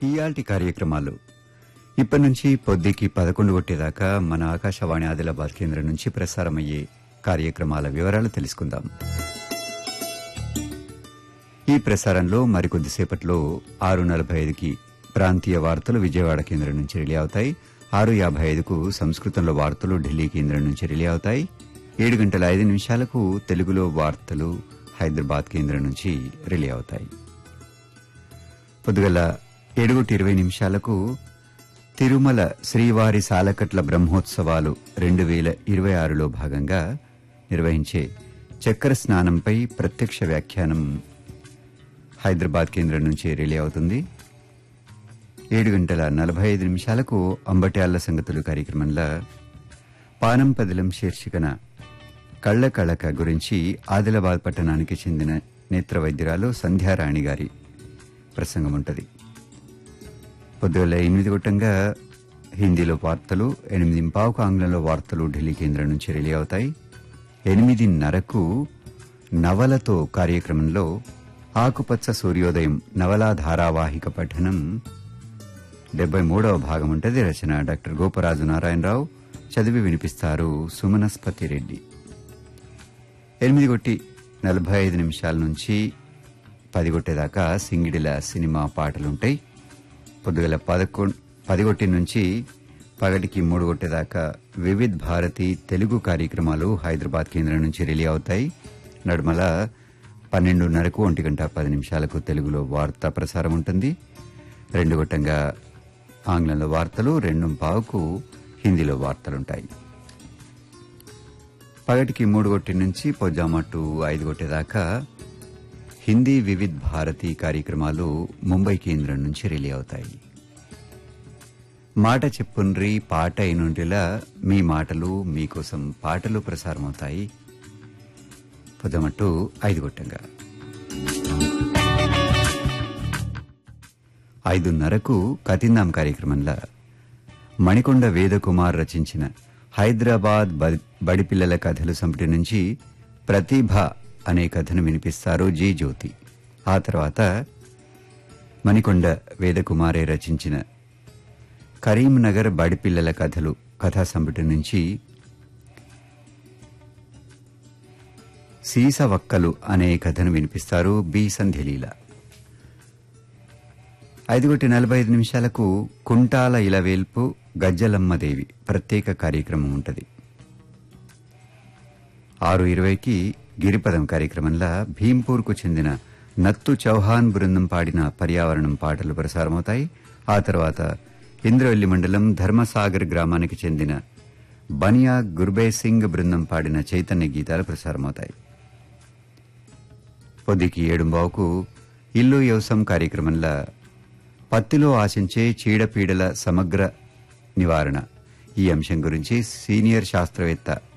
ఇయాల్టి కార్యక్రమాలు ఇప్పటి నుంచి పొద్దుకి పదకొండు కొట్టేదాకా మన ఆకాశవాణి ఆదిలాబాద్ కేంద్రం నుంచి ప్రసారమయ్యే కార్యక్రమాల వివరాలు తెలుసుకుందాం ఈ ప్రసారంలో మరికొద్దిసేపట్లో ఆరు నలభై ఐదుకి ప్రాంతీయ వార్తలు విజయవాడ కేంద్రం నుంచి రిలే అవుతాయి ఆరు యాభై ఐదుకు సంస్కృతంలో వార్తలు ఢిల్లీ కేంద్రం నుంచి రిలే అవుతాయి ఏడు గంటల ఐదు నిమిషాలకు తెలుగులో వార్తలు హైదరాబాద్ కేంద్రం నుంచి రిలే అవుతాయి పొద్దుగల ఏడుగుటి ఇరవై నిమిషాలకు తిరుమల శ్రీవారి సాలకట్ల బ్రహ్మోత్సవాలు రెండు వేల ఇరవై ఆరులో భాగంగా నిర్వహించే చక్ర స్నానంపై ప్రత్యక్ష వ్యాఖ్యానం హైదరాబాద్ కేంద్రం నుంచి రిలే అవుతుంది ఏడు గంటల నలభై ఐదు నిమిషాలకు అంబట్యాళ్ల సంగతులు కార్యక్రమంలో పానం పదిలం శీర్షికన కళ్ల కళక గురించి ఆదిలాబాద్ పట్టణానికి చెందిన నేత్ర వైద్యురాలు సంధ్యారాణి గారి ప్రసంగం ఉంటుంది పొద్దుగల ఎనిమిది గొట్టంగా హిందీలో వార్తలు ఎనిమిది పావుకు ఆంగ్లంలో వార్తలు ఢిల్లీ కేంద్రం నుంచి రిలే అవుతాయి ఎనిమిదిన్నరకు నవలతో కార్యక్రమంలో ఆకుపచ్చ సూర్యోదయం నవలా ధారావాహిక పఠనం డెబ్బై మూడవ భాగం ఉంటుంది రచన డాక్టర్ గోపరాజు నారాయణరావు చదివి వినిపిస్తారు సుమనస్పతి రెడ్డి ఎనిమిది కొట్టి నలభై ఐదు నిమిషాల నుంచి పది కొట్టేదాకా సింగిడిల సినిమా పాటలుంటాయి పొద్దుగల పదకొండు పదిగొట్టి నుంచి పగటికి మూడు కొట్టేదాకా వివిధ్ భారతి తెలుగు కార్యక్రమాలు హైదరాబాద్ కేంద్రం నుంచి రిలే అవుతాయి నడుమల పన్నెండున్నరకు ఒంటి గంట పది నిమిషాలకు తెలుగులో వార్తా ప్రసారం ఉంటుంది రెండు గొట్టంగా ఆంగ్లంలో వార్తలు రెండు పావుకు హిందీలో వార్తలుంటాయి పగటికి మూడు కొట్టి నుంచి పొజ్జామట్టు ఐదు కొట్టేదాకా హిందీ వివిధ్ భారతి కార్యక్రమాలు ముంబై కేంద్రం నుంచి రిలే అవుతాయి మాట చెప్పుండ్రి పాట అయినుండిలా మీ మాటలు మీకోసం పాటలు ప్రసారమవుతాయి పొద్దమట్టు ఐదు గొట్టంగా ఐదున్నరకు కతిందాం కార్యక్రమంలో మణికొండ వేదకుమార్ రచించిన హైదరాబాద్ బ- బడిపిల్లల కథలు సంపుటి నుంచి ప్రతిభ అనే కథను వినిపిస్తారు జీ జ్యోతి ఆ తర్వాత మణికొండ వేదకుమారే రచించిన కరీంనగర్ బడిపిల్లల కథలు కథా సంపుటి నుంచి సీసవక్కలు అనే కథను వినిపిస్తారు బి సంధ్యలీల ఐదుగుటి నలభై ఐదు నిమిషాలకు కుంటాల ఇలవేల్పు గజ్జలమ్మదేవి ప్రత్యేక కార్యక్రమం ఉంటుంది ఆరు ఇరవైకి గిరిపదం కార్యక్రమంలో భీంపూర్కు చెందిన నత్తు చౌహాన్ బృందం పాడిన పర్యావరణం పాటలు ప్రసారమవుతాయి ఆ తర్వాత ఇంద్రవెల్లి మండలం ధర్మసాగర్ గ్రామానికి చెందిన బనియా గుర్బే సింగ్ బృందం పాడిన చైతన్య గీతాలు ప్రసారమవుతాయి పొద్దుకి ఏడుంబావుకు ఇల్లు వ్యవసాయం కార్యక్రమంలో పత్తిలో ఆశించే చీడపీడల సమగ్ర నివారణ ఈ అంశం గురించి సీనియర్ శాస్త్రవేత్త